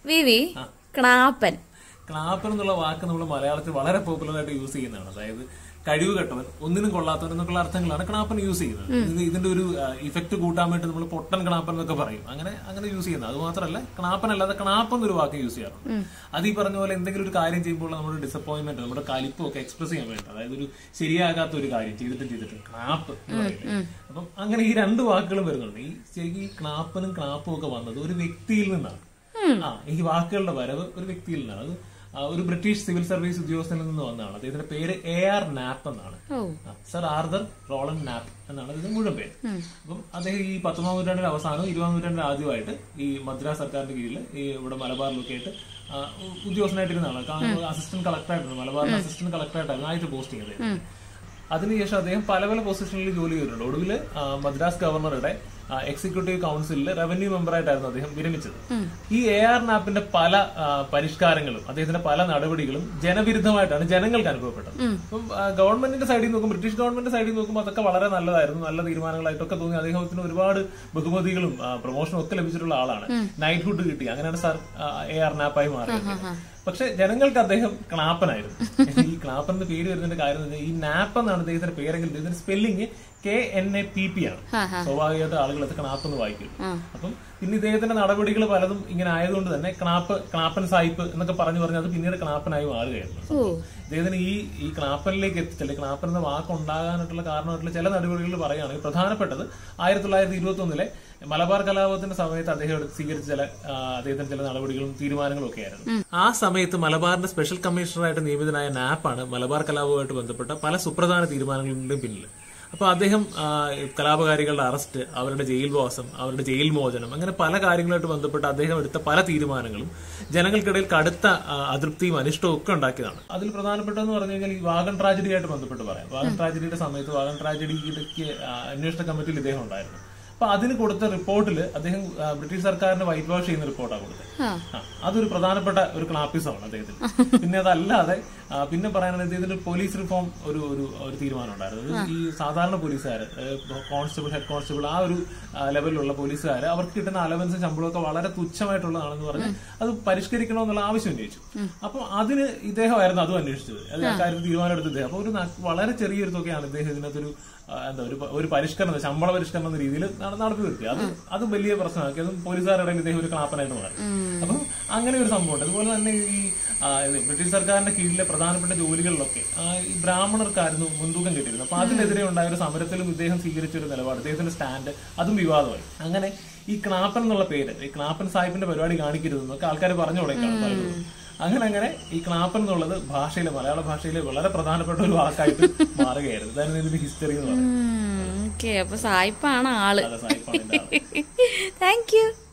വിവി ക്ണാപ്പൻ ക്ലാപ്പൻ എന്നുള്ള വാക്ക് നമ്മൾ മലയാളത്തിൽ വളരെ പോപ്പുലർ ആയിട്ട് യൂസ് ചെയ്യുന്നതാണ് അതായത് കഴിവ് കെട്ടവൻ ഒന്നിനും കൊള്ളാത്തവൻ എന്നൊക്കെയുള്ള അർത്ഥങ്ങളാണ് ക്ലാപ്പൻ യൂസ് ചെയ്യുന്നത് ഇത് ഇതിന്റെ ഒരു ഇഫക്റ്റ് കൂട്ടാൻ വേണ്ടി നമ്മൾ പൊട്ടൻ ക്ലാപ്പൻ എന്നൊക്കെ പറയും അങ്ങനെ അങ്ങനെ യൂസ് ചെയ്യുന്നത് അത് മാത്രമല്ല ക്ലാപ്പൻ അല്ലാതെ ക്ലാപ്പ് എന്നൊരു വാക്ക് യൂസ് ചെയ്യാറുണ്ട് അത് ഈ പറഞ്ഞ പോലെ എന്തെങ്കിലും ഒരു കാര്യം ചെയ്യുമ്പോൾ നമ്മുടെ ഡിസപ്പോയിന്റ്മെന്റ് നമ്മുടെ കലിപ്പും ഒക്കെ എക്സ്പ്രസ് ചെയ്യാൻ വേണ്ടി അതായത് ഒരു ശരിയാകാത്ത ഒരു കാര്യം ചെയ്തിട്ടും ചെയ്തിട്ടും ക്ലാപ്പ് എന്ന് പറയുന്നത് അപ്പം അങ്ങനെ ഈ രണ്ട് വാക്കുകളും വരുന്നുണ്ട് ഈ ശരിക്കും ഈ ക്ലാപ്പനും ക്ലാപ്പും ഒക്കെ വന്നത് ഒരു വ്യക്തിയിൽ നിന്നാണ് ആ ഈ വാക്കുകളുടെ വരവ് ഒരു വ്യക്തിയിൽ നിന്നാണ് അത് ആ, ഒരു ബ്രിട്ടീഷ് സിവിൽ സർവീസ് ഉദ്യോഗസ്ഥനിൽ നിന്ന് വന്നതാണ് അദ്ദേഹത്തിന്റെ പേര് എ ആർ നാപ്പ് എന്നാണ് ഓ ആ, സർ ആർദർ റോളൻ നാപ്പ് എന്നാണ് ഇതിന്റെ മുഴുവൻ പേര് അപ്പം അദ്ദേഹം ഈ പത്തൊമ്പതാം നൂറ്റാണ്ടിന്റെ അവസാനവും ഇരുപതാം നൂറ്റാണ്ടിന്റെ ആദ്യമായിട്ട് ഈ മദ്രാസ് സർക്കാരിന്റെ കീഴിൽ ഈ ഇവിടെ മലബാറിലൊക്കെ ആയിട്ട് ആ, ഉ- ഉദ്യോഗസ്ഥനായിട്ടിരുന്നതാണ് അസിസ്റ്റന്റ് കളക്ടറായിട്ടാണ് മലബാറിലെ അസിസ്റ്റന്റ് കളക്ടറായിട്ടായിരുന്നു ആയിട്ട് പോസ്റ്റിംഗ് അദ്ദേഹം അതിനുശേഷം അദ്ദേഹം പല പല പൊസിഷനിൽ ജോലി ചെയ്തിട്ടുണ്ട് ഒടുവിൽ മദ്രാസ് ഗവർണറുടെ എക്സിക്യൂട്ടീവ് കൗൺസിലിൽ റവന്യൂ മെമ്പറായിട്ടായിരുന്നു അദ്ദേഹം വിരമിച്ചത് ഈ എ ആർ നാപ്പിന്റെ പല ആ, പരിഷ്കാരങ്ങളും അദ്ദേഹത്തിന്റെ പല നടപടികളും ജനവിരുദ്ധമായിട്ടാണ് ജനങ്ങൾക്ക് അനുഭവപ്പെട്ടത് അപ്പം ആ, ഗവൺമെന്റിന്റെ സൈഡിൽ നോക്കും ബ്രിട്ടീഷ് ഗവൺമെന്റ് സൈഡിൽ നോക്കുമ്പോൾ അതൊക്കെ വളരെ നല്ലതായിരുന്നു നല്ല തീരുമാനങ്ങളായിട്ടൊക്കെ തോന്നി അദ്ദേഹത്തിന് ഒരുപാട് ബഹുമതികളും ആ, പ്രൊമോഷനും ഒക്കെ ലഭിച്ചിട്ടുള്ള ആളാണ് നൈറ്റ്ഹുഡ് കിട്ടി അങ്ങനെയാണ് സാർ എ ആർ നാപ്പായി മാറിയത് പക്ഷെ ജനങ്ങൾക്ക് അദ്ദേഹം ക്ലാപ്പനായിരുന്നു ഈ ക്ലാപ്പൻ എന്ന് പേര് വരുന്നതിന്റെ കാര്യം എന്ന് വെച്ചാൽ ഈ നാപ്പ് എന്നാണ് അദ്ദേഹത്തിന്റെ പേരെങ്കിൽ ഇതിന്റെ spelling K N A P P ആണ് സ്വാഭാവികമായിട്ട് ആളുകൾ അത് ക്ലാപ്പ് എന്ന് വായിക്കും അപ്പം പിന്നെ ഇദ്ദേഹത്തിന്റെ നടപടികൾ പലതും ഇങ്ങനെ ആയതുകൊണ്ട് തന്നെ ക്ലാപ്പ് ക്ലാപ്പൻ സായിപ്പ് എന്നൊക്കെ പറഞ്ഞു പറഞ്ഞ് അത് പിന്നീട് ക്ലാപ്പനായി മാറുകയായിരുന്നു ഓ ഇദ്ദേഹത്തിന് ഈ ഈ ക്ലാപ്പനിലേക്ക് എത്തിച്ച അല്ലെങ്കിൽ ക്ലാപ്പൻ എന്ന വാക്ക് ഉണ്ടാകാനായിട്ടുള്ള കാരണമായിട്ടുള്ള ചില നടപടികൾ പറയുകയാണെങ്കിൽ പ്രധാനപ്പെട്ടത് ആയിരത്തി തൊള്ളായിരത്തി ഇരുപത്തി ഒന്നിലെ മലബാർ കലാപത്തിന്റെ സമയത്ത് അദ്ദേഹം എടുത്ത് സ്വീകരിച്ച ചില ആ, അദ്ദേഹത്തിന്റെ ചില നടപടികളും തീരുമാനങ്ങളും ഒക്കെ ആയിരുന്നു ആ സമയത്ത് മലബാറിന്റെ സ്പെഷ്യൽ കമ്മീഷണറായിട്ട് നിയമിതനായ നാപ്പാണ് മലബാർ കലാപവുമായിട്ട് ബന്ധപ്പെട്ട പല സുപ്രധാന തീരുമാനങ്ങളുടെയും പിന്നിൽ അപ്പൊ അദ്ദേഹം ആ, കലാപകാരികളുടെ അറസ്റ്റ് അവരുടെ ജയിൽവാസം അവരുടെ ജയിൽ മോചനം അങ്ങനെ പല കാര്യങ്ങളുമായിട്ട് ബന്ധപ്പെട്ട് അദ്ദേഹം എടുത്ത പല തീരുമാനങ്ങളും ജനങ്ങൾക്കിടയിൽ കടുത്ത ആ, അതൃപ്തിയും അനിഷ്ടവും ഒക്കെ ഉണ്ടാക്കിയതാണ് അതിൽ പ്രധാനപ്പെട്ടതെന്ന് പറഞ്ഞു കഴിഞ്ഞാൽ ഈ വാഗൺ ട്രാജഡിയായിട്ട് ബന്ധപ്പെട്ട് പറയാം വാഗൺ ട്രാജഡിയുടെ സമയത്ത് വാഗൺ ട്രാജഡിക്ക് ആ, അന്വേഷണ കമ്മിറ്റിയിൽ ഇദ്ദേഹം ഉണ്ടായിരുന്നു അപ്പൊ അതിന് കൊടുത്ത റിപ്പോർട്ടിൽ അദ്ദേഹം ആ, ബ്രിട്ടീഷ് സർക്കാരിനെ വൈറ്റ് വാഷ് ചെയ്യുന്ന റിപ്പോർട്ടാണ് കൊടുത്തത് ആ. ആ, അതൊരു പ്രധാനപ്പെട്ട ഒരു ക്ലാപ്പിസമാണ് അദ്ദേഹത്തിന് പിന്നെ അതല്ലാതെ ആ, പിന്നെ പറയാനാണ് ഇദ്ദേഹത്തിന്റെ പോലീസ് റിഫോം ഒരു ഒരു ഒരു തീരുമാനം ഉണ്ടായിരുന്നു അത് ഈ സാധാരണ പോലീസുകാർ കോൺസ്റ്റബിൾ ഹെഡ് കോൺസ്റ്റബിൾ ആ ഒരു ആ, ലെവലിലുള്ള പോലീസുകാർ അവർക്ക് കിട്ടുന്ന അലവൻസ് ശമ്പളമൊക്കെ വളരെ തുച്ഛമായിട്ടുള്ളതാണെന്ന് പറഞ്ഞ് അത് പരിഷ്കരിക്കണമെന്നുള്ള ആവശ്യം ഉന്നയിച്ചു അപ്പൊ അതിന് ഇദ്ദേഹമായിരുന്നു അതും അന്വേഷിച്ചത് അത് ആ കാര്യത്തിൽ തീരുമാനം എടുത്തത് ഇദ്ദേഹം അപ്പൊ ഒരു ന- വളരെ ചെറിയൊരു തുകയാണ് ഇദ്ദേഹം ഇതിനകത്തൊരു ആ, എന്താ ഒരു പ- ഒരു പരിഷ്കരണം ശമ്പള പരിഷ്കരണം എന്ന രീതിയിൽ നട- നടത്തി നിർത്തി അത് അത് വലിയ പ്രശ്നമാക്കി അതും പോലീസുകാരുടെ ഇടയിൽ ഇദ്ദേഹം ഒരു ക്ലാപ്പനായിട്ട് മാറി അപ്പം അങ്ങനെ ഒരു സംഭവമുണ്ട് അതുപോലെ തന്നെ ഈ ആ, ഇത് ബ്രിട്ടീഷ് സർക്കാരിന്റെ കീഴിലെ പ്രധാനപ്പെട്ട ജോലികളിലൊക്കെ ആ, ഈ ബ്രാഹ്മണർക്കായിരുന്നു മുൻതൂക്കം കിട്ടിയിരുന്നത് അപ്പൊ അതിനെതിരെ ഉണ്ടായ ഒരു സമരത്തിലും ഇദ്ദേഹം സ്വീകരിച്ച ഒരു നിലപാട് ഇദ്ദേഹത്തിന്റെ സ്റ്റാൻഡ് അതും വിവാദമായി അങ്ങനെ ഈ ക്ലാപ്പൻ എന്നുള്ള പേര് ഈ ക്ലാപ്പൻ സാഹിബിന്റെ പരിപാടി കാണിക്കരുതെന്നൊക്കെ ആൾക്കാർ പറഞ്ഞു തുടങ്ങിയാണ് പലരും അങ്ങനെ അങ്ങനെ ഈ ക്ലാപ്പൻ എന്നുള്ളത് ഭാഷയിലെ മലയാള ഭാഷയിലെ വളരെ പ്രധാനപ്പെട്ട ഒരു വാക്കായിട്ട് മാറുകയായിരുന്നു ഇതായിരുന്നു ഇതിന്റെ ഹിസ്റ്ററി എന്ന് പറയുന്നത് ഓക്കെ അപ്പൊ സായിപ്പാണ് ആള് അതെ സായിപ്പാണ് ഇതിന്റെ ആള്. Thank you